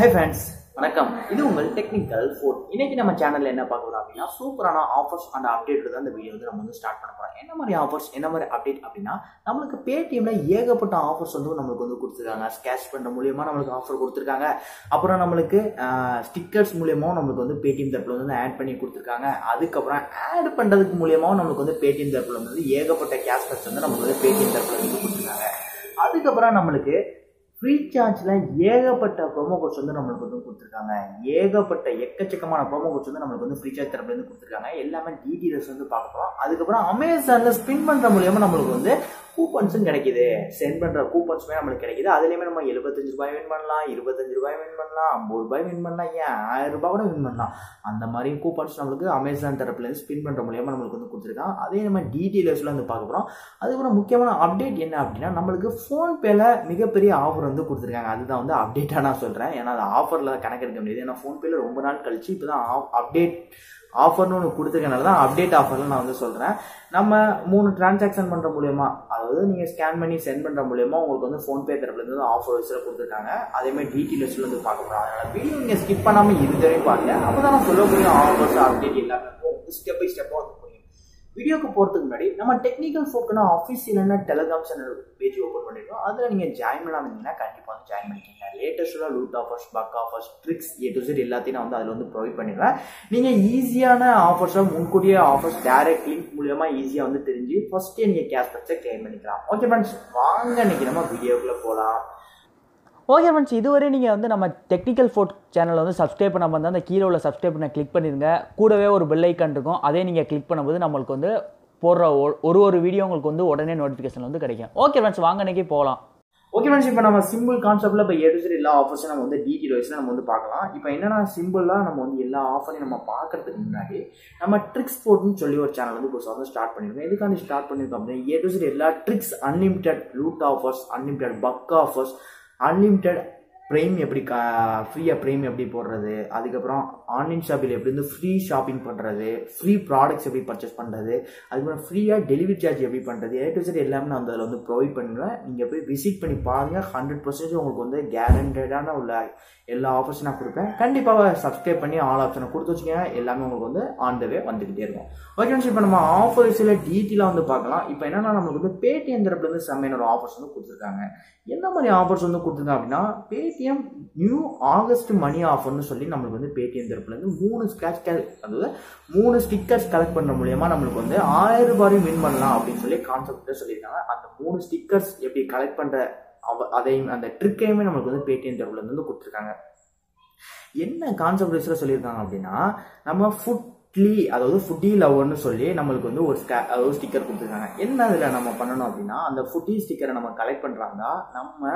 hi friends வணக்கம் இது உங்கள் டெக்னிக்கல் ஃபோன் இன்னைக்கு நம்ம சேனல்ல என்ன பார்க்க போறோம் அப்படின்னா சூப்பரான ஆஃபர்ஸ் அண்ட் அப்டேட் தான் இந்த வீடியோ வந்து நம்ம வந்து ஸ்டார்ட் பண்ண போறோம் என்ன மாதிரி ஆஃபர்ஸ் என்ன மாதிரி அப்டேட் அப்படின்னா நம்மளுக்கு பேடிஎம்ல ஏகப்பட்ட ஆஃபர்ஸ் வந்து நம்மளுக்கு வந்து கொடுத்துருக்காங்க ஸ்கேஷ் பண்ற மூலியமா நம்மளுக்கு ஆஃபர் கொடுத்துருக்காங்க அப்புறம் நம்மளுக்கு ஸ்டிக்கர்ஸ் மூலியமாவும் நம்மளுக்கு வந்து பேடிஎம் தரப்புல வந்து ஆட் பண்ணி கொடுத்துருக்காங்க அதுக்கப்புறம் ஆட் பண்றதுக்கு மூலியமாவும் நம்மளுக்கு வந்து பேடிஎம் தரப்புல வந்து ஏகப்பட்ட கேஷ்பேக்ஸ் வந்து நம்மளுக்கு வந்து பேடிஎம் தரப்புல வந்து கொடுத்துருக்காங்க அதுக்கப்புறம் நம்மளுக்கு ஃப்ரீ சார்ஜில் ஏகப்பட்ட ப்ரோமோ கோட்ஸ் வந்து நம்மளுக்கு வந்து கொடுத்துருக்காங்க ஏகப்பட்ட எக்கச்சக்கமான ப்ரோமோ கோட்ஸ் வந்து நம்மளுக்கு வந்து ஃப்ரீ சார்ஜ் தரப்புலேருந்து கொடுத்துருக்காங்க எல்லாமே டீட்டெயில்ஸ் வந்து பார்க்க போகிறோம் அதுக்கப்புறம் அமேசானில் ஸ்பின் பண்ணுற மூலியமாக நம்மளுக்கு வந்து கூப்பன்ஸும் கிடைக்குது சென்ட் பண்ணுற கூப்பன்ஸுமே நம்மளுக்கு கிடைக்குது அதுலேயுமே நம்ம எழுபத்தஞ்சு ரூபாய் வின் பண்ணலாம் இருபத்தஞ்சு ரூபாய் வின் பண்ணலாம் ஐம்பது ரூபாய் வின் பண்ணலாம் ஏன் ஆயிரம் ரூபாய் கூட வின் பண்ணலாம் அந்த மாதிரி கூப்பன்ஸ் நம்மளுக்கு அமேசான் தரப்புலேருந்து ஸ்பின் பண்ணுற மூலியமாக நம்மளுக்கு வந்து கொடுத்துருக்காங்க அதே நம்ம டீட்டெயில்ஸில் வந்து பார்க்க போகிறோம் அதுக்கப்புறம் முக்கியமான அப்டேட் என்ன அப்படின்னா நம்மளுக்கு ஃபோன்பேல மிகப்பெரிய ஆஃபர் வந்து கொடுத்துருக்காங்க அதுதான் வந்து அப்டேட்டாக நான் சொல்கிறேன் ஏன்னா அது ஆஃபரில் கணக்கெடுக்க முடியாது ஏன்னா ஃபோன்பேல ரொம்ப நாள் கழிச்சு இப்போ தான் அப்டேட் ஆஃபர்னு ஒன்று கொடுத்துருக்கனால தான் அப்டேட் ஆஃபரில் நான் வந்து சொல்கிறேன் நம்ம மூணு டிரான்சாக்ஷன் பண்ணுற மூலியமா அதாவது நீங்கள் ஸ்கேன் பண்ணி சென்ட் பண்ணுற மூலியமா உங்களுக்கு வந்து ஃபோன்பே தரப்புலேருந்து ஆஃபர் வயசில் கொடுத்துருக்காங்க அதேமாதிரி டீட்டெயில்ஸில் வந்து பார்க்க போகிறோம் அதனால் வீடியோ நீங்கள் ஸ்கிப் பண்ணாமல் இதுவரை பாருங்க அப்போ தான் நான் சொல்லக்கூடிய ஆஃபர்ஸ் அப்டேட் எல்லாமே ஸ்டெப் பை ஸ்டெப்பாக வந்து புரியும் வீடியோக்கு போகிறதுக்கு முன்னாடி நம்ம டெக்னிக்கல் ஃபோக்குனா ஆஃபீஸில் டெலகிராம் சேனல் பேஜ் ஓப்பன் பண்ணிருக்கோம் அதில் நீங்கள் ஜாயின் பண்ணாமல் இருந்தீங்கன்னா கண்டிப்பாக வந்து ஜாயின் பண்ணிக்கோங்க லேட்டஸ்ட்டாக loot offers bug offers tricks A to Z எல்லாத்தையும் நான் வந்து அதில் வந்து ப்ரொவைட் பண்ணிடுவேன் நீங்கள் ஈஸியான ஆஃபர்ஸாக முன்கூட்டியே ஆஃபர்ஸ் டேரக்ட் லிங்க் மூலியமாக ஈஸியாக வந்து தெரிஞ்சு ஃபஸ்ட்டே நீங்கள் கேஷ் பச்சை கிளைம் பண்ணிக்கலாம் ஓகே ஃப்ரெண்ட்ஸ் வாங்க இன்னைக்கு நம்ம வீடியோக்குள்ளே போகலாம் ஓகே ஃப்ரெண்ட்ஸ் இதுவரை நீங்கள் வந்து நம்ம டெக்னிக்கல் ஃபோர்ட் சேனலை வந்து சப்ஸ்கிரைப் பண்ணாமல் இருந்தால் அந்த கீழே உள்ள சப்ஸ்கிரைப் பண்ண கிளிக் பண்ணிடுங்க கூடவே ஒரு பெல் ஐக்கான் இருக்கும் அதே நீங்கள் கிளிக் பண்ணும்போது நம்மளுக்கு வந்து போடுற ஒ- ஒரு ஒரு வீடியோ உங்களுக்கு வந்து உடனே நோட்டிஃபிகேஷன் வந்து கிடைக்கும் ஓகே ஃப்ரெண்ட்ஸ் வாங்க இன்னைக்கு போகலாம் ஓகே ஃப்ரெண்ட்ஸ் இப்போ நம்ம சிம்பிள் கான்செப்ட்ல இப்போ ஏடு எல்லா ஆஃபர்ஸும் நம்ம வந்து டீட்டெயில் வைஸ்ல நம்ம வந்து பார்க்கலாம் இப்போ என்னன்னா சிம்பிளாக நம்ம வந்து எல்லா ஆஃபரையும் நம்ம பார்க்கறதுக்கு முன்னாடி நம்ம ட்ரிக்ஸ் போர்ட்னு சொல்லி ஒரு சேனல் வந்து புதுசாக வந்து ஸ்டார்ட் பண்ணியிருக்கோம் எதுக்காண்டி ஸ்டார்ட் பண்ணியிருக்கோம் அப்படின்னா ஏ எல்லா tricks unlimited loot offers unlimited bug offers unlimited prime எப்படி கா ஃப்ரீயாக ப்ரைம் எப்படி போடுறது அதுக்கப்புறம் ஆன்லைன் ஷாப்பில் எப்படி வந்து ஃப்ரீ ஷாப்பிங் பண்ணுறது ஃப்ரீ ப்ராடக்ட்ஸ் எப்படி பர்ச்சேஸ் பண்ணுறது அதுக்கப்புறம் ஃப்ரீயாக டெலிவரி சார்ஜ் எப்படி பண்ணுறது ஏ டு செட் எல்லாமே நான் அதில் வந்து ப்ரொவைட் பண்ணுவேன் நீங்கள் போய் விசிட் பண்ணி பாருங்கள் ஹண்ட்ரட் பர்சன்டேஜ் உங்களுக்கு வந்து கேரண்டடான உள்ள எல்லா ஆஃபர்ஸும் நான் கொடுப்பேன் கண்டிப்பாக சப்ஸ்கிரைப் பண்ணி ஆல் ஆப்ஷனை கொடுத்து வச்சுக்கோங்க எல்லாமே உங்களுக்கு வந்து ஆன் த வே வந்துக்கிட்டே இருக்கும் ஓகே ஃப்ரெண்ட்ஸ் இப்போ நம்ம ஆஃபர்ஸில் டீட்டெயிலாக வந்து பார்க்கலாம் இப்போ என்னன்னா நம்மளுக்கு வந்து பேடிஎம் தரப்புலேருந்து செம்மையான ஒரு ஆஃபர்ஸ் வந்து கொடுத்துருக்காங்க என்ன மாதிரி ஆஃபர்ஸ் வந்து கொடுத்துருக்காங்க அப்படின்னா பேடிஎம் நியூ ஆகஸ்ட் மணி ஆஃபர்னு சொல்லி நம்மளுக்கு வந்து பேடிஎம் தரப்புலேருந்து மூணு ஸ்கிராச் அதாவது மூணு ஸ்டிக்கர்ஸ் கலெக்ட் பண்ணுற மூலியமா நம்மளுக்கு வந்து ஆயிரம் ரூபாயும் வின் பண்ணலாம் அப்படின்னு சொல்லி கான்செப்ட் சொல்லியிருக்காங்க அந்த மூணு ஸ்டிக்கர்ஸ் எப்படி கலெக்ட் பண்ணுற அவ அதையும் அந்த ட்ரிக்கையுமே நம்மளுக்கு வந்து பேடிஎம் தரப்புலேருந்து வந்து கொடுத்துருக்காங்க என்ன கான்செப்ட் வைஸில் சொல்லியிருக்காங்க அப்படின்னா நம்ம ஃபுட்லி அதாவது ஃபுட்டி லவர்னு சொல்லி நம்மளுக்கு வந்து ஒரு ஸ்கே அதாவது ஸ்டிக்கர் கொடுத்துருக்காங்க என்ன அதில் நம்ம பண்ணணும் அப்படின்னா அந்த ஃபுட்டி ஸ்டிக்கரை நம்ம கலெக்ட் பண்ணுறாங்க நம்ம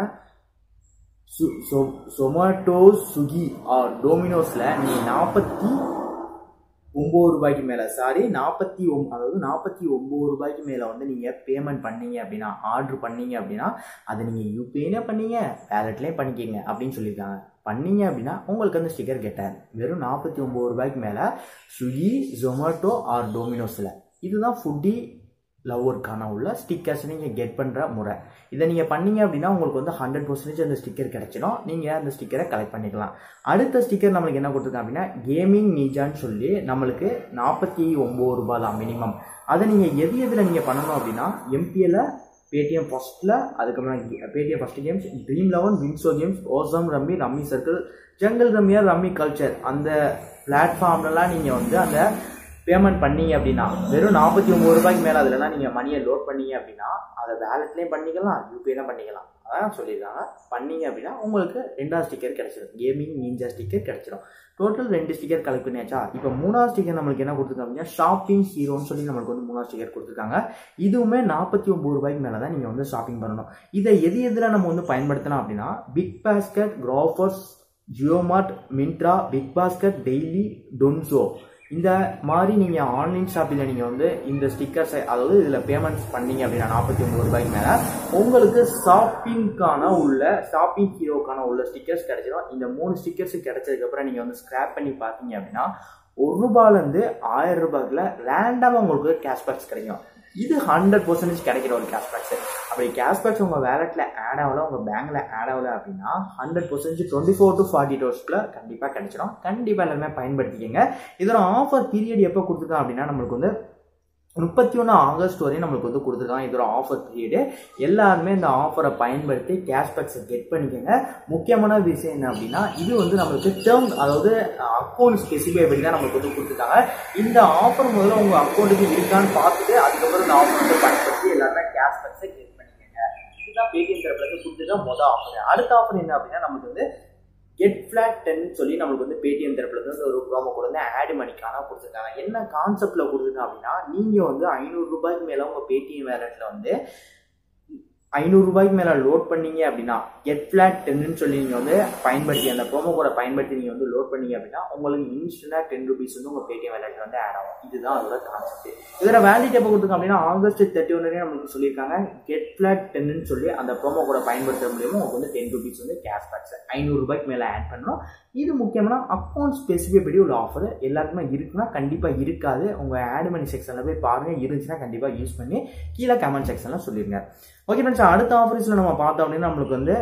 சொமேட்டோ சுகி ஆர் டோமினோஸில் நீங்கள் நாற்பத்தி ஒம்பது ரூபாய்க்கு மேலே சாரி நாற்பத்தி ஒம் அதாவது நாற்பத்தி ஒம்பது ரூபாய்க்கு மேலே வந்து நீங்கள் பேமெண்ட் பண்ணீங்க அப்படின்னா ஆர்டர் பண்ணீங்க அப்படின்னா அதை நீங்கள் யூபிஐலே பண்ணீங்க வேலட்லேயே பண்ணிக்கிங்க அப்படின்னு சொல்லியிருக்காங்க பண்ணீங்க அப்படின்னா உங்களுக்கு அந்த ஸ்டிக்கர் கெட்டார் வெறும் நாற்பத்தி ஒம்பது ரூபாய்க்கு மேலே ஸ்விக்கி ஜொமேட்டோ ஆர் டோமினோஸில் இதுதான் ஃபுட்டி லவ்வருக்கான உள்ள ஸ்டிக்கர்ஸ் நீங்கள் கெட் பண்ணுற முறை இதை நீங்கள் பண்ணீங்க அப்படின்னா உங்களுக்கு வந்து ஹண்ட்ரட் பர்சன்டேஜ் அந்த ஸ்டிக்கர் கிடைச்சிடும் நீங்கள் அந்த ஸ்டிக்கரை கலெக்ட் பண்ணிக்கலாம் அடுத்த ஸ்டிக்கர் நம்மளுக்கு என்ன கொடுத்துருக்காங்க அப்படின்னா கேமிங் நீஜான்னு சொல்லி நம்மளுக்கு நாற்பத்தி ஒம்பது ரூபாய் தான் மினிமம் அதை நீங்கள் எது எதில் நீங்கள் பண்ணணும் அப்படின்னா எம்பிஎல்ல பேடிஎம் ஃபர்ஸ்ட்டில் அதுக்கப்புறம் Paytm first games dream eleven WinZO games awesome rummy rummy circle jungle ரம்மியா ரம்மி கல்ச்சர் அந்த பிளாட்ஃபார்ம்லலாம் நீங்கள் வந்து அந்த பேமெண்ட் பண்ணீங்க அப்படின்னா வெறும் நாற்பத்தி ஒம்பது ரூபாய்க்கு மேலே அதுலலாம் நீங்கள் மணியை லோட் பண்ணீங்க அப்படின்னா அதை வேலட்லேயும் பண்ணிக்கலாம் யூபிஐலாம் பண்ணிக்கலாம் அதான் சொல்லியிருக்காங்க பண்ணீங்க அப்படின்னா உங்களுக்கு ரெண்டாவது ஸ்டிக்கர் கிடைச்சிடும் கேமிங் நீஞ்சா ஸ்டிக்கர் கிடைச்சிடும் டோட்டல் ரெண்டு ஸ்டிக்கர் கலெக்ட் பண்ணியாச்சா இப்போ மூணாவது ஸ்டிக்கர் நம்மளுக்கு என்ன கொடுத்துருக்காங்க அப்படின்னா ஷாப்பிங் ஹீரோன்னு சொல்லி நம்மளுக்கு வந்து மூணாவது ஸ்டிக்கர் கொடுத்துருக்காங்க இதுவுமே நாற்பத்தி ஒம்பது ரூபாய்க்கு மேலே தான் நீங்கள் வந்து ஷாப்பிங் பண்ணணும் இதை எது எதில் நம்ம வந்து பயன்படுத்தலாம் அப்படின்னா big basket Grofers JioMart Myntra big basket daily Dunzo இந்த மாதிரி நீங்கள் ஆன்லைன் ஷாப்பிங்கில் நீங்கள் வந்து இந்த ஸ்டிக்கர்ஸை அதாவது இதில் பேமெண்ட்ஸ் பண்ணீங்க அப்படின்னா நாற்பத்தி ஒம்பது ரூபாய்க்கு மேலே உங்களுக்கு ஷாப்பிங்க்கான உள்ள ஷாப்பிங் ஹீரோக்கான உள்ள ஸ்டிக்கர்ஸ் கிடைச்சிடும் இந்த மூணு ஸ்டிக்கர்ஸ் கிடைச்சதுக்கப்புறம் நீங்கள் வந்து ஸ்க்ராப் பண்ணி பார்த்தீங்க அப்படின்னா ஒரு ரூபாயிலேருந்து ஆயிரம் ரூபாய்க்குள்ள ரேண்டமாக உங்களுக்கு கேஷ்பேக்ஸ் கிடைக்கும் இது ஹண்ட்ரட் பர்சன்டேஜ் கிடைக்கிற ஒரு கேஷ்பேக்ஸ் அப்படி கேஷ்பேக்ஸ் உங்கள் வேலெட்டில் ஆட் ஆகல உங்கள் பேங்க்கில் ஆட் ஆகல அப்படின்னா hundred percentage twenty four to forty டோர்ஸ்க்குள்ள கண்டிப்பாக கிடைச்சிடும் கண்டிப்பாக எல்லாருமே பயன்படுத்திக்கங்க இதோட ஆஃபர் பீரியட் எப்போ கொடுத்துருக்கான் அப்படின்னா நம்மளுக்கு வந்து முப்பத்தி ஒன்று ஆகஸ்ட் வரையும் நம்மளுக்கு வந்து கொடுத்துருக்காங்க இதோட ஆஃபர் பீரியடு எல்லாருமே இந்த ஆஃபரை பயன்படுத்தி கேஷ்பேக்ஸை கெட் பண்ணிக்கோங்க முக்கியமான விஷயம் என்ன அப்படின்னா இது வந்து நம்மளுக்கு டேர்ம் அதாவது அக்கௌண்ட் ஸ்பெசிஃபை பண்ணி தான் நம்மளுக்கு வந்து கொடுத்துருக்காங்க இந்த ஆஃபர் முதல்ல உங்கள் அக்கௌண்ட்டுக்கு இருக்கான்னு பார்த்துட்டு அதுக்கப்புறம் இந்த ஆஃபர் வந்து பயன்படுத்தி எல்லாருமே கேஷ்பேக்ஸை கெட் பண்ணிக்கோங்க இதுதான் பேடிஎம் தரப்புலேருந்து கொடுத்துருக்க மொதல் ஆஃபர் அடுத்த ஆஃபர் என்ன அப்படின்னா நமக்கு வந்து கெட் ஃபிளாட் டென் சொல்லி நம்மளுக்கு வந்து பேடிஎம் தரப்புல இருந்து ஒரு ப்ரோமோ கூட வந்து ஆட் மணிக்கான கொடுத்துருக்காங்க என்ன கான்செப்ட்ல கொடுத்துருக்காங்க அப்படின்னா நீங்க வந்து ஐநூறு ரூபாய்க்கு மேல உங்க பேடிஎம் வேலட்ல வந்து ஐநூறு ரூபாய்க்கு மேலே லோட் பண்ணீங்க அப்படின்னா கெட் ஃபிளாட் டென்னு சொல்லி நீங்கள் வந்து பயன்படுத்தி அந்த ப்ரோமோ கோடை பயன்படுத்தி நீங்கள் வந்து லோட் பண்ணீங்க அப்படின்னா உங்களுக்கு இன்ஸ்டன்டாக டென் ருபீஸ் வந்து உங்கள் பேடிஎம் வேலெட்டில் வந்து ஆட் ஆகும் இதுதான் அதோட கான்செப்ட் இதோட வேலிட் எப்போ கொடுத்துருக்கோம் அப்படின்னா ஆகஸ்ட் தேர்ட்டி ஒன் நம்மளுக்கு சொல்லியிருக்காங்க கெட் ஃபிளாட் டென்னு சொல்லி அந்த ப்ரோமோ கோடை பயன்படுத்த மூலியமாக உங்களுக்கு வந்து டென் ருபீஸ் வந்து கேஷ் பேக்ஸ் ஐநூறு ரூபாய்க்கு மேலே ஆட் பண்ணணும் இது முக்கியமான அக்கௌண்ட் ஸ்பெசிஃபை படி உள்ள ஆஃபர் எல்லாருக்குமே இருக்குன்னா கண்டிப்பாக இருக்காது உங்கள் ஆட் மணி செக்ஷனில் போய் பாருங்கள் இருந்துச்சுன்னா கண்டிப்பாக யூஸ் பண்ணி கீழே கமெண்ட் செக்ஷனில் சொல்லிடுங்க ஓகே ஃப்ரெண்ட்ஸ் அடுத்த ஆஃபர்ஸில் நம்ம பார்த்தோம் அப்படின்னா நம்மளுக்கு வந்து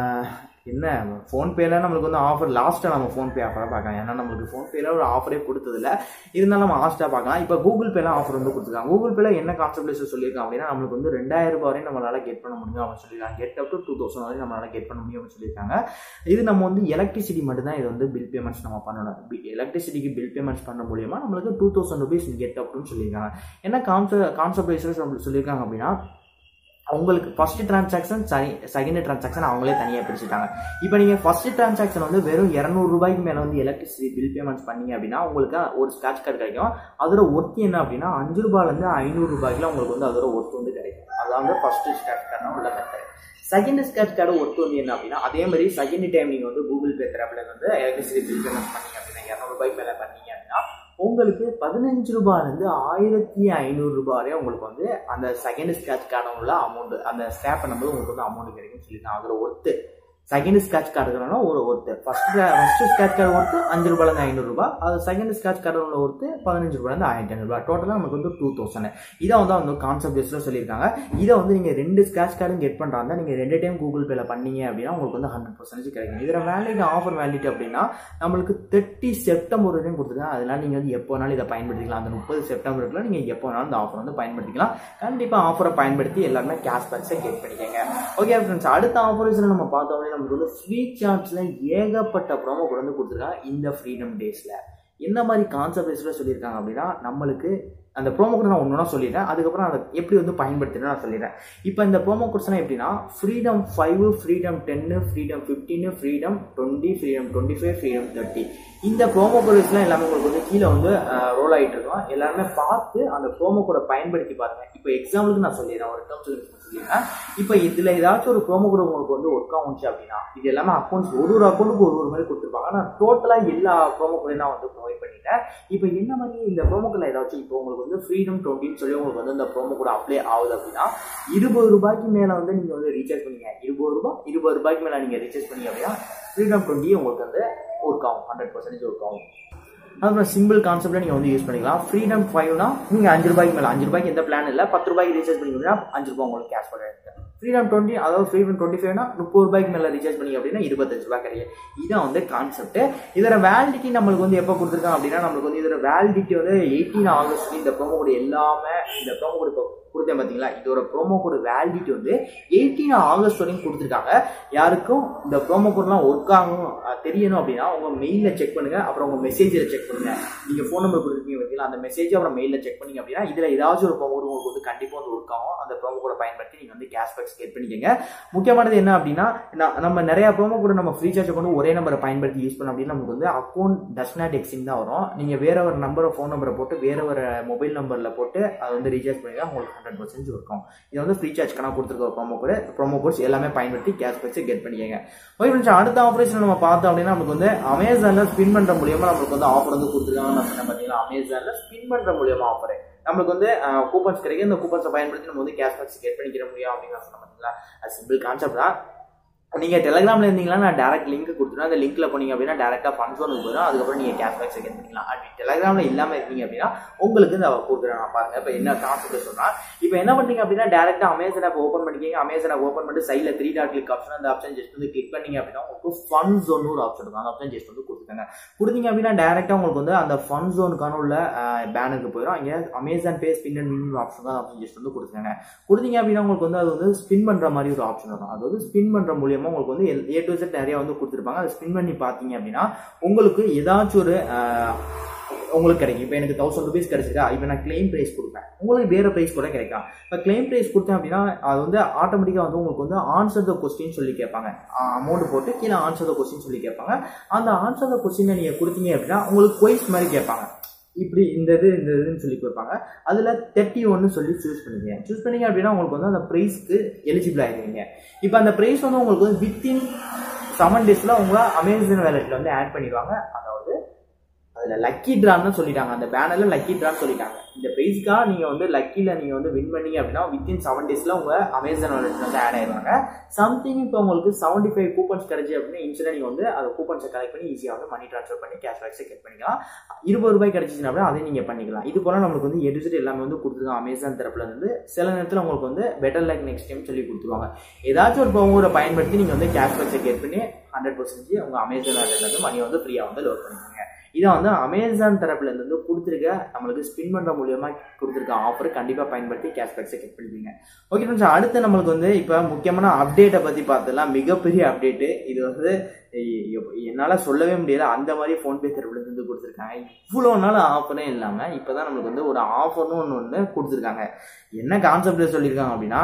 என்ன ஃபோன்பேல நம்மளுக்கு வந்து ஆஃபர் லாஸ்ட்டாக நம்ம ஃபோன்பே ஆஃபராக பார்க்கலாம் ஏன்னா நம்மளுக்கு ஃபோன்பேல ஒரு ஆஃபரே கொடுத்ததில்ல இருந்தாலும் நம்ம லாஸ்ட்டாக பார்க்கலாம் இப்போ கூகுள் பேல ஆஃபர் வந்து கொடுத்துருக்காங்க கூகுள் பேல என்ன கான்செப்ட் சொல்லியிருக்காங்க அப்படின்னா நம்மளுக்கு வந்து ரெண்டாயிரம் ரூபாய் வரையும் நம்மளால கெட் பண்ண முடியும் அப்படின்னு சொல்லியிருக்காங்க get up to two thousand வரையும் நம்மளால கெட் பண்ண முடியும் அப்படின்னு சொல்லியிருக்காங்க இது நம்ம வந்து எலக்ட்ரிசிட்டி மட்டும்தான் இது வந்து பில் பேமெண்ட்ஸ் நம்ம பண்ணணும் எலக்ட்ரிசிட்டிக்கு பில் பேமெண்ட்ஸ் பண்ண மூலியமா நம்மளுக்கு டூ தௌசண்ட் ருபீஸ் கெட் அப்னு சொல்லியிருக்காங்க என்ன கான்செப்ட் கான்செப்ட் நம்மளுக்கு சொல்லியிருக்காங்க அப்படின்னா உங்களுக்கு ஃபர்ஸ்ட் டிரான்சாக்ஷன் செகண்ட் டிரான்சாக்ஷன் அவங்களே தனியாக பிரிச்சுட்டாங்க இப்போ நீங்கள் ஃபர்ஸ்ட் டிரான்சாக்ஷன் வந்து வெறும் இரநூறு ரூபாய்க்கு மேலே வந்து எலக்ட்ரிசிட்டி பில் பேமெண்ட்ஸ் பண்ணீங்க அப்படின்னா உங்களுக்கு ஒரு ஸ்க்ராட்ச் கார்டு கிடைக்கும் அதோட ஒர்த்து என்ன அப்படின்னா அஞ்சு ரூபாயிலேருந்து ஐநூறு ரூபாய்க்குல உங்களுக்கு வந்து அதோட ஒர்த்து வந்து கிடைக்கும் அதான் வந்து ஃபர்ஸ்ட் ஸ்க்ராட்ச் கார்டு உள்ள correct second scratch card worth வந்து என்ன அப்படின்னா அதே மாதிரி செகண்ட் டைம் நீங்கள் வந்து கூகுள் பே தரப்பில் வந்து எலக்ட்ரிசிட்டி பில் பேமெண்ட் பண்ணீங்க அப்படின்னா இரநூறுபாய்க்கு மேலே பண்ணீங்க அப்படின்னா உங்களுக்கு பதினஞ்சு ரூபாயிலேருந்து ஆயிரத்தி ஐநூறு ரூபாய் வரை உங்களுக்கு வந்து அந்த செகண்ட் ஸ்க்ராட்ச் கார்டு உள்ள அமௌண்ட் அந்த ஸ்டாப் பண்ணும்போது உங்களுக்கு வந்து அமௌண்ட் கிடைக்கும்னு சொல்லியிருக்காங்க அதில் ஒர்த்து செகண்ட் ஸ்க்ராட்ச் கார்டுனா ஒரு worth first first scratch card worth அஞ்சு ரூபாயிலேருந்து ஐநூறுரூபா அது செகண்ட் ஸ்க்ராட்ச் கார்டு உள்ள ஒருத்து பதினஞ்சு ரூபாயிலேருந்து ஆயிரத்தி ஐநூறுபா டோட்டலாக நமக்கு வந்து டூ தௌசண்ட் இதை வந்து அந்த கான்செப்ட் பேஸில் சொல்லியிருக்காங்க இதை வந்து நீங்கள் ரெண்டு ஸ்க்ராட்ச் கார்டும் கெட் பண்ணுறாங்க நீங்கள் ரெண்டு டைம் கூகுள் பேல பண்ணீங்க அப்படின்னா உங்களுக்கு வந்து ஹண்ட்ரட் பர்சன்டேஜ் கிடைக்கும் இதில் வேலிட் ஆஃபர் வேலிட் அப்படின்னா நம்மளுக்கு தேர்ட்டி செப்டம்பர் வரையும் கொடுத்துருக்காங்க அதனால நீங்கள் வந்து எப்போ வேணாலும் இதை பயன்படுத்திக்கலாம் அந்த முப்பது செப்டம்பருக்குள்ள நீங்கள் எப்போ வேணாலும் இந்த ஆஃபர் வந்து பயன்படுத்திக்கலாம் கண்டிப்பாக ஆஃபரை பயன்படுத்தி எல்லாருமே கேஷ் பேக்ஸை கெட் பண்ணிக்கோங்க ஓகே ஃப்ரெண்ட்ஸ் அடுத்த ஆஃபர்ஸில் நம்ம பார்த்தோம் நமக்கு வந்து ஃப்ரீ சார்ஜில் ஏகப்பட்ட ப்ரோமோ கொண்டு வந்து கொடுத்துருக்காங்க இந்த ஃப்ரீடம் டேஸில் என்ன மாதிரி கான்செப்ட் பேஸில் சொல்லியிருக்காங்க அப்படின்னா நம்மளுக்கு அந்த ப்ரோமோ கோட் நான் ஒன்று சொல்லிடுறேன் அதுக்கப்புறம் அதை எப்படி வந்து பயன்படுத்தினா நான் சொல்லிடுறேன் இப்போ இந்த ப்ரோமோ கோட்ஸ்லாம் எப்படின்னா ஃப்ரீடம் ஃபைவ் ஃப்ரீடம் டென்னு ஃப்ரீடம் ஃபிஃப்டீனு freedom twenty freedom twenty five freedom thirty இந்த ப்ரோமோ கோட்ஸ்லாம் எல்லாமே உங்களுக்கு வந்து கீழே வந்து ரோல் ஆகிட்டு இருக்கோம் எல்லாருமே பார்த்து அந்த ப்ரோமோ கோடை பயன்படுத்தி பாருங்க இப்போ எக்ஸாம்பிளுக்கு நான் சொல்லிடுறேன் ஒரு டேர்ம்ஸ் சொல்லிடுறேன் இப்போ இதில் ஏதாச்சும் ஒரு ப்ரோமோ கோட் உங்களுக்கு வந்து ஒர்க் ஆகுச்சு அப்படின்னா இது எல்லாமே அக்கௌண்ட்ஸ் ஒரு ஒரு அக்கௌண்ட்டுக்கு ஒரு ஒரு மாதிரி கொடுத்துருப்பாங்க நான் டோட்டலாக எல்லா ப்ரோமோ கோடையும் நான் வந்து ப்ரொவைட் பண்ணிட்டேன் இப்போ என்ன மாதிரி இந்த ப்ரோமோ கோடில் ஏதாச்சும் இப்போ உங்களுக்கு வந்து ஃப்ரீடம் டுவெண்ட்டின்னு சொல்லி உங்களுக்கு வந்து இந்த ப்ரோமோ கூட அப்ளை ஆகுது அப்படின்னா இருபது ரூபாய்க்கு மேலே வந்து நீங்கள் வந்து ரீசார்ஜ் பண்ணீங்க இருபது ரூபாய் இருபது ரூபாய்க்கு மேலே நீங்கள் ரீசார்ஜ் பண்ணீங்க அப்படின்னா ஃப்ரீடம் டுவெண்ட்டி உங்களுக்கு வந்து ஒர்க் ஆகும் ஹண்ட்ரட் பர்சன்டேஜ் ஒர்க் ஆகும் அப்புறம் சிம்பிள் கான்செப்ட்ல நீங்கள் வந்து யூஸ் பண்ணிக்கலாம் ஃப்ரீடம் ஃபைவ்னா நீங்கள் அஞ்சு ரூபாய்க்கு மேலே அஞ்சு ரூபாய்க்கு எந்த பிளான் இல்லை பத்து ரூபாய்க்கு ரீசார்ஜ் பண்ணிங்கன்னா அஞ்சு ரூபாய் உங்களுக்கு கேஷ் பண்ண ஃப்ரீடம் டுவெண்ட்டி அதாவது ஃப்ரீடம் டுவெண்ட்டி ஃபைவ்னா முப்பது ரூபாய்க்கு மேலே ரீசார்ஜ் பண்ணி அப்படின்னா இருபத்தஞ்சு ரூபாய் கிடையாது இதான் வந்து கான்செப்ட் இதோட வேலிடிட்டி நம்மளுக்கு வந்து எப்போ கொடுத்துருக்காங்க அப்படின்னா நம்மளுக்கு வந்து இதோட வேலிடிட்டி வந்து எயிட்டீன் ஆகஸ்ட் இந்த ப்ரோமோ கோடு எல்லாமே இந்த ப்ரோமோ கோடு இப்போ கொடுத்தேன் பார்த்தீங்களா இதோட ப்ரோமோ கோடு வேலிடிட்டி வந்து எயிட்டீன் ஆகஸ்ட் வரைக்கும் கொடுத்துருக்காங்க யாருக்கும் இந்த ப்ரோமோ கோட்லாம் ஒர்க் ஆகும் தெரியணும் அப்படின்னா உங்கள் மெயிலில் செக் பண்ணுங்க அப்புறம் உங்கள் மெசேஜில் செக் பண்ணுங்க நீங்கள் ஃபோன் நம்பர் கொடுத்துருக்கீங்க பார்த்தீங்களா அந்த மெசேஜ் அப்புறம் மெயிலில் செக் பண்ணீங்க அப்படின்னா இதில் ஏதாச்சும் ஒரு ப்ரோமோ கோட் உங்களுக்கு வந்து கண்டிப்பாக வந்து ஒர்க் ஆகும் அந்த ப்ரோமோ கோடை பயன்படுத்தி நீங்கள் வந்து கேஷ் பேக்ஸ் கெட் பண்ணிக்கங்க முக்கியமானது என்ன அப்படின்னா நம்ம நிறைய ப்ரோமோ கூட நம்ம ஃப்ரீ சார்ஜ் கொண்டு ஒரே நம்பரை பயன்படுத்தி யூஸ் பண்ணோம் அப்படின்னா நமக்கு வந்து அக்கௌண்ட் டஸ் நாட் எக்ஸிங் தான் வரும் நீங்கள் வேற ஒரு நம்பரை ஃபோன் நம்பரை போட்டு வேற ஒரு மொபைல் நம்பரில் போட்டு அதை வந்து ரீசார்ஜ் பண்ணிங்கன்னா உங்களுக்கு ஹண்ட்ரட் பர்சன்ட் இருக்கும் இது வந்து ஃப்ரீ சார்ஜ் கணக்கு கொடுத்துருக்க ப்ரோமோ கோடு ப்ரோமோ கோட்ஸ் எல்லாமே பயன்படுத்தி கேஷ் பேக்ஸ் கெட் பண்ணிக்கங்க ஓகே ஃப்ரெண்ட்ஸ் அடுத்த ஆப்ரேஷன் நம்ம பார்த்தோம் அப்படின்னா நமக்கு வந்து அமேசானில் ஸ்பின் பண்ணுற மூலியமா நம்மளுக்கு வந்து ஆஃபர் வந்து கொடுத்துருக்காங்க நான் சொன்னேன் பார்த்தீங்களா அமேசானில் ஸ்பின் பண்ணுற மூலியமா ஆஃபர் நம்மளுக்கு வந்து கூப்பன்ஸ் கிடைக்கும் இந்த கூப்பன்ஸை பயன்படுத்தி நம்ம வந்து கேஷ் பேக்ஸ் கெட் பண்ணிக்கிற முடியும் அப்படின்னு நான் சொன்னேன் பார்த்தீங்களா அது சிம்பிள் கான்செப்ட் தான் நீங்கள் டெலிகிராமில் இருந்தீங்கன்னா நான் டேரக்ட் லிங்க் கொடுத்துருவேன் அந்த லிங்க்ல போனீங்க அப்படின்னா டேரெக்டாக ஃபண்ட் ஜோனுக்கு போயிடும் அதுக்கப்புறம் நீங்கள் கேஷ்பேக் செகண்ட் பண்ணிக்கலாம் அப்படி டெலிகிராமில் இல்லாமல் இருக்கீங்க அப்படின்னா உங்களுக்கு இந்த கொடுக்குறேன் நான் பாருங்க இப்போ என்ன கான்செப்ட் சொல்கிறேன் இப்போ என்ன பண்ணுறீங்க அப்படின்னா டேரெக்டாக அமேசான் ஆப் ஓப்பன் பண்ணிக்கிங்க அமேசான் ஆப் ஓப்பன் பண்ணிட்டு சைடில் த்ரீ டாட் கிளிக் ஆப்ஷன் அந்த ஆப்ஷன் ஜஸ்ட் வந்து கிளிக் பண்ணீங்க அப்படின்னா உங்களுக்கு ஃபன் ஜோன் ஒரு ஆப்ஷன் இருக்கும் அந்த ஆப்ஷன் ஜஸ்ட் வந்து கொடுத்துருக்காங்க கொடுத்தீங்க அப்படின்னா டேரெக்டாக உங்களுக்கு வந்து அந்த ஃபன் ஜோனுக்கான உள்ள பேனருக்கு போயிடும் அங்கே Amazon pay spin and win option தான் ஆப்ஷன் ஜஸ்ட் வந்து கொடுத்துருக்காங்க கொடுத்தீங்க அப்படின்னா உங்களுக்கு வந்து அது வந்து ஸ்பின் பண்ணுற மாதிரி ஒரு ஆப்ஷன் வரும் அது வந்து ஸ்பின் பண்ணுற மூலியமாக உங்களுக்கு வந்து ஏ டு செட் நிறைய வந்து கொடுத்துருப்பாங்க அதை ஸ்பின் பண்ணி பார்த்தீங்க அப்படின்னா உங்களுக்கு ஏதாச்சும் ஒரு ஆஹ், உங்களுக்கு கிடைக்கும் இப்போ எனக்கு தௌசண்ட் ருபீஸ் கிடைச்சிருக்கா இப்போ நான் கிளைம் ப்ரைஸ் கொடுப்பேன் உங்களுக்கு வேறு ப்ரைஸ் கூட கிடைக்கும் இப்போ கிளைம் ப்ரைஸ் கொடுத்தேன் அப்படின்னா அது வந்து ஆட்டோமேட்டிக்காக வந்து உங்களுக்கு வந்து ஆன்சர் த கொஸ்டின் சொல்லி கேட்பாங்க அமௌண்ட் போட்டு கீழே ஆன்சர் த கொஸ்டின் சொல்லி கேட்பாங்க அந்த ஆன்சர் த கொஸ்டினை நீங்கள் கொடுத்தீங்க அப்படின்னா உங்களுக்கு கொய்ஸ் மாதிரி கேட்பாங்க இப்படி இந்த இது இந்த இதுன்னு சொல்லி கொடுப்பாங்க அதில் தேர்ட்டி ஒன்று சொல்லி சூஸ் பண்ணுவீங்க சூஸ் பண்ணீங்க அப்படின்னா உங்களுக்கு வந்து அந்த ப்ரைஸ்க்கு எலிஜிபிள் ஆகிடுவீங்க இப்போ அந்த ப்ரைஸ் வந்து உங்களுக்கு வந்து வித்தின் செவன் டேஸில் உங்களை அமேசான் வேலெட்டில் வந்து ஆட் பண்ணிடுவாங்க அதாவது அதில் லக்கி ட்ரான்னு சொல்லிட்டாங்க அந்த பேனரில் லக்கி ட்ரான்னு சொல்லிட்டாங்க இந்த ப்ரைஸ்க்காக நீங்கள் வந்து லக்கியில் நீங்கள் வந்து வின் பண்ணீங்க அப்படின்னா வித்தின் செவன் டேஸில் உங்கள் அமேசான் வாலெட்டில் வந்து ஆட் ஆயிடுவாங்க சம்திங் இப்போ உங்களுக்கு செவன்டி ஃபைவ் கூப்பன்ஸ் கிடைச்சி அப்படின்னா இன்ஸ்டன்ட் நீங்கள் வந்து அந்த கூப்பன்ஸை கலெக்ட் பண்ணி ஈஸியாக வந்து மணி ட்ரான்ஸ்ஃபர் பண்ணி கேஷ் பேக்ஸை கெட் பண்ணிக்கலாம் இருபது ரூபாய் கிடைச்சிச்சுன்னா அப்படின்னா அதை நீங்கள் பண்ணிக்கலாம் இது போல் நம்மளுக்கு வந்து எடுத்துட்டு எல்லாமே வந்து கொடுத்துருக்காங்க அமேசான் தரப்புல இருந்து சில நேரத்தில் உங்களுக்கு வந்து பெட்டர் லைக் நெக்ஸ்ட் டைம் சொல்லி கொடுத்துருவாங்க ஏதாச்சும் ஒரு பவுரை பயன்படுத்தி நீங்கள் வந்து கேஷ் பேக்ஸை கெட் பண்ணி ஹண்ட்ரட் பர்சன்டேஜ் உங்கள் அமேசான் இருந்து மணி வந்து ஃப்ரீயாக வந்து லோட் பண்ணிக்கோங்க இதை வந்து அமேசான் தரப்புல இருந்து கொடுத்துருக்க நம்மளுக்கு ஸ்பின் பண்ணுற மூலியமா கொடுத்துருக்க ஆஃபர் கண்டிப்பாக பயன்படுத்தி கேஷ்பேக்ஸை கெட் பண்ணிப்பீங்க ஓகே ஃப்ரெண்ட்ஸ் அடுத்து நம்மளுக்கு வந்து இப்போ முக்கியமான அப்டேட்டை பற்றி பார்த்தலாம் மிகப்பெரிய அப்டேட்டு இது வந்து என்னால் சொல்லவே முடியல அந்த மாதிரி ஃபோன்பே தரப்புல இருந்து கொடுத்துருக்காங்க இவ்வளோ நாள் ஆஃபரே இல்லாமல் இப்போ தான் நம்மளுக்கு வந்து ஒரு ஆஃபர்னு ஒன்று ஒன்று கொடுத்துருக்காங்க என்ன கான்செப்டில் சொல்லியிருக்காங்க அப்படின்னா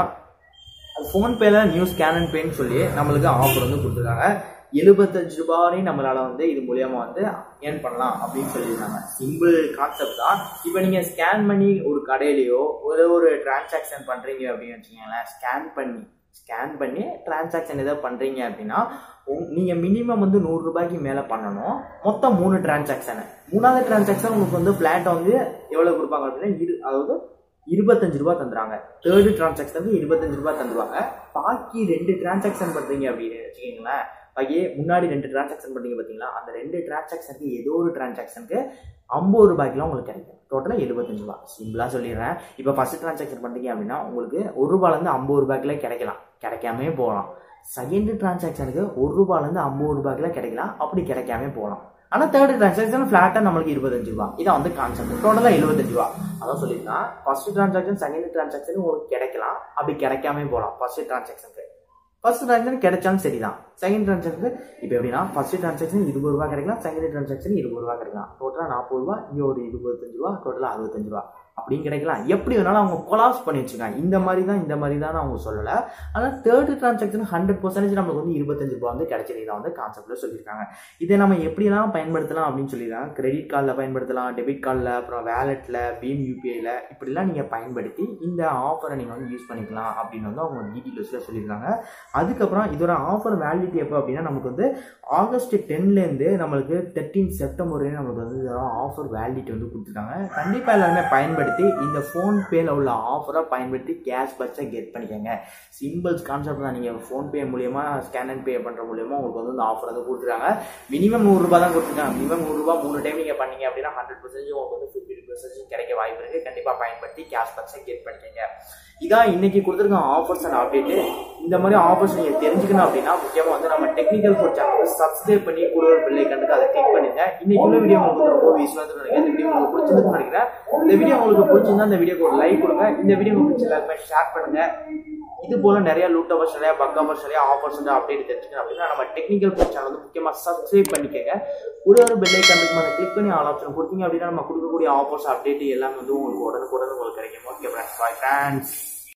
ஃபோன்பேல நியூ ஸ்கேன் அண்ட் பேன்னு சொல்லி நம்மளுக்கு ஆஃபர் வந்து கொடுத்துருக்காங்க எழுபத்தஞ்சு ரூபாய் நம்மளால வந்து இது மூலியமா வந்து ஏர்ன் பண்ணலாம் அப்படின்னு சொல்லியிருக்காங்க சிம்பிள் கான்செப்ட் தான் இப்போ நீங்க ஸ்கேன் பண்ணி ஒரு கடையிலையோ ஒரு ஒரு டிரான்சாக்ஷன் பண்றீங்க அப்படின்னு வச்சுக்கோங்களேன் ஸ்கேன் பண்ணி ஸ்கேன் பண்ணி டிரான்சாக்ஷன் ஏதோ பண்றீங்க அப்படின்னா உங்- நீங்க மினிமம் வந்து நூறு ரூபாய்க்கு மேல பண்ணணும் மொத்தம் மூணு டிரான்சாக்ஷன் மூணாவது டிரான்சாக்ஷன் உங்களுக்கு வந்து பிளாட்டை வந்து எவ்வளவு கொடுப்பாங்க அப்படின்னா இரு அதாவது இருபத்தஞ்சு ரூபா தந்துறாங்க தேர்டு டிரான்சாக்ஷனுக்கு இருபத்தஞ்சு ரூபா தந்துருவாங்க பாக்கி ரெண்டு டிரான்சாக்ஷன் பண்றீங்க அப்படின்னு வச்சுக்கீங்களேன் பாக்கி முன்னாடி ரெண்டு டிரான்சாக்ஷன் பண்ணீங்க பார்த்தீங்களா அந்த ரெண்டு டிரான்சாக்ஷனுக்கு ஏதோ ஒரு டிரான்சாக்ஷனுக்கு ஐம்பது ரூபாய்க்குலாம் உங்களுக்கு கிடைக்கும் டோட்டலாக எழுபத்தஞ்சு ரூபா சிம்பிளாக சொல்லிடுறேன் இப்போ ஃபர்ஸ்ட் டிரான்சாக்ஷன் பண்ணீங்க அப்படின்னா உங்களுக்கு ஒரு ரூபாலேருந்து ஐம்பது ரூபாய்க்குலாம் கிடைக்கலாம் கிடைக்காமே போகலாம் செகண்ட் டிரான்சாக்ஷனுக்கு ஒரு ரூபாலேருந்து ஐம்பது ரூபாய்க்குலாம் கிடைக்கலாம் அப்படி கிடைக்காம போகலாம் ஆனால் தேர்ட் டிரான்சாக்ஷன் ஃப்ளாட்டாக நம்மளுக்கு இருபத்தஞ்சு ரூபா இதான் வந்து கான்செப்ட் டோட்டலாக எழுபத்தஞ்சு ரூபா அதான் சொல்லியிருக்கேன் ஃபர்ஸ்ட் டிரான்சாக்ஷன் செகண்ட் டிரான்சாக்ஷன் உங்களுக்கு கிடைக்கலாம் அப்படி கிடைக்காம போகலாம் ஃபர்ஸ்ட் டிரான்சாக்ஷனுக்கு ஃபர்ஸ்ட் டிரான்சாக்ஷன் கிடைச்சாலும் சரிதான் செகண்ட் டிரான்சாக்ஷன் இப்போ எப்படின்னா ஃபர்ஸ்ட் டிரான்சாக்ஷன் இருபது ரூபா கிடைக்கலாம் செகண்ட் டிரான்சாக்ஷன் இருபது ரூபா கிடைக்கலாம் டோட்டலாக நாற்பது ரூபா இங்கே ஒரு இருபத்தஞ்சு ரூபா டோட்டலாக அறுபத்தஞ்சு ரூபா அப்படின்னு கிடைக்கலாம் எப்படி வேணாலும் அவங்க கொலாப்ஸ் பண்ணி வச்சுருக்காங்க இந்த மாதிரி தான் இந்த மாதிரி தான் அவங்க சொல்லலை ஆனால் தேர்ட் டிரான்சாக்ஷன் ஹண்ட்ரட் பர்சன்டேஜ் நமக்கு வந்து இருபத்தஞ்சு ரூபா வந்து கிடைச்சிருக்கு வந்து கான்செப்டில் சொல்லியிருக்காங்க இதை நம்ம எப்படிலாம் பயன்படுத்தலாம் அப்படின்னு சொல்லியிருக்காங்க கிரெடிட் கார்டில் பயன்படுத்தலாம் டெபிட் கார்டில் அப்புறம் வேலெட்டில் பீம் யூபிஐயில் இப்படிலாம் நீங்கள் பயன்படுத்தி இந்த ஆஃபரை நீங்கள் வந்து யூஸ் பண்ணிக்கலாம் அப்படின்னு வந்து அவங்க டீட்டெயில்ஸில் சொல்லியிருக்காங்க அதுக்கப்புறம் இதோட ஆஃபர் வேலிடிட்டி எப்போ அப்படின்னா நமக்கு வந்து ஆகஸ்ட் டென்லேருந்து நம்மளுக்கு தேர்ட்டீன் செப்டம்பர் வரையும் நம்மளுக்கு வந்து இதோட ஆஃபர் வேலிடிட்டி வந்து கொடுத்துருக்காங்க கண்டிப்பாக எல்லாருமே பயன்படுத்தி இந்த ஃபோன்பேல உள்ள ஆஃபரை பயன்படுத்தி கேஷ் பட்சை கெட் பண்ணிக்கோங்க சிம்பிள்ஸ் கான்செப்ட் தான் நீங்கள் ஃபோன்பே மூலியமா ஸ்கேன் அண்ட் பே பண்ணுற மூலியமா உங்களுக்கு வந்து இந்த ஆஃபர் வந்து கொடுத்துருக்காங்க மினிமம் நூறுரூபா தான் கொடுத்துருக்காங்க மினிமம் நூறுரூபா மூணு டைம் நீங்கள் பண்ணீங்க அப்படின்னா ஹண்ட்ரட் பர்சன்டேஜ் உங்களுக்கு வந்து ஃபிஃப்டி பர்சன்டேஜ் கிடைக்க வாய்ப்பு இருக்குது கண்டிப்பாக பயன்படுத்தி கேஷ் பட்சை கெட் பண்ணிக்கோங்க இதான் இன்னைக்கு கொடுத்துருக்க ஆஃபர்ஸ் அண்ட் அப்டேட்டு இந்த மாதிரி ஆஃபர்ஸ் நீங்கள் தெரிஞ்சுக்கணும் அப்படின்னா முக்கியமாக வந்து நம்ம டெக்னிக்கல் ஃபோர் சேனல் சப்ஸ்கிரைப் பண்ணி கூட ஒரு பிள்ளை கண்டுக்கு அதை கிளிக் பண்ணுங்க இன்னைக்கு உள்ள வீடியோ உங்களுக்கு ரொம்ப யூஸ்ஃபுல்லாக நினைக்கிறேன் இந்த வீடியோ உங்களுக்கு பிடிச்சிருக்குன்னு நினைக்கிறேன் இந்த வீடியோ உங்களுக்கு பிடிச்சிருந்தா இந்த வீடியோக்கு ஒரு லைக் கொடுங்க இந்த வீடியோ உங்களுக்கு பிடிச்ச எல்லாருமே ஷேர் பண்ணுங்க இது போல நிறைய லூட் அவர்ஸ் நிறைய பக் அவர்ஸ் நிறைய ஆஃபர்ஸ் வந்து அப்டேட் தெரிஞ்சுக்கணும் அப்படின்னா நம்ம டெக்னிக்கல் ஃபோர் சேனல் வந்து முக்கியமாக சப்ஸ்கிரைப் பண்ணிக்கங்க ஒரு ஒரு பெல் ஐக்கான் மேலே கிளிக் பண்ணி ஆல் ஆப்ஷன் கொடுத்தீங்க அப்படின்னா நம்ம கொடுக்கக்கூடிய ஆஃபர்ஸ் அப்டேட் எல்லாமே வந்து உங்களுக்கு உடனுக்குடன் உங்களுக்கு கிடைக்கும் ஓகே ஃப்ரெண்ட்ஸ் பாய் ஃப்ரெண்ட்ஸ்